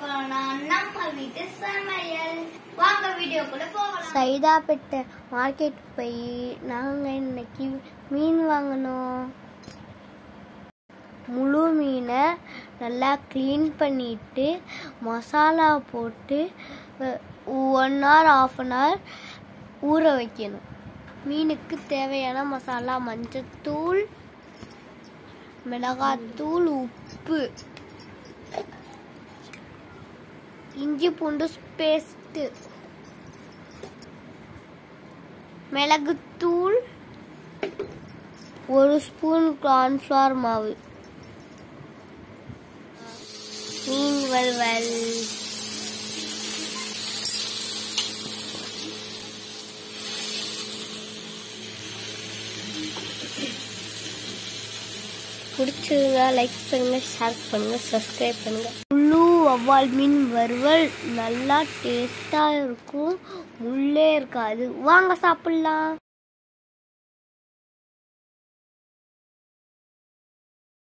போறோம்னா நம்ம வீட்டு சமையல் வாங்க வீடியோக்குள்ள போகலாம் சைதாப்பேட்டை மார்க்கெட் போய் நாங்கள் இன்னைக்கு மீன் வாங்கினோம் முழு மீனை நல்லா க்ளீன் பண்ணிட்டு மசாலா போட்டு one hour half an hour ஊற வைக்கணும் மீனுக்கு தேவையான மசாலா மஞ்சத்தூள் மிளகாத்தூள் உப்பு இஞ்சி பூண்டு பேஸ்ட்டு மிளகுத்தூள் ஒரு ஸ்பூன் கார்ன்ஃப்ளவர் மாவு மீன் வறுவல் பிடிச்சிருந்தா லைக் பண்ணுங்க ஷேர் பண்ணுங்க சப்ஸ்கிரைப் பண்ணுங்க முழு வவ்வால் மீன் வறுவல் நல்லா டேஸ்டா இருக்கும் முள்ளே இருக்காது வாங்க சாப்பிடலாம்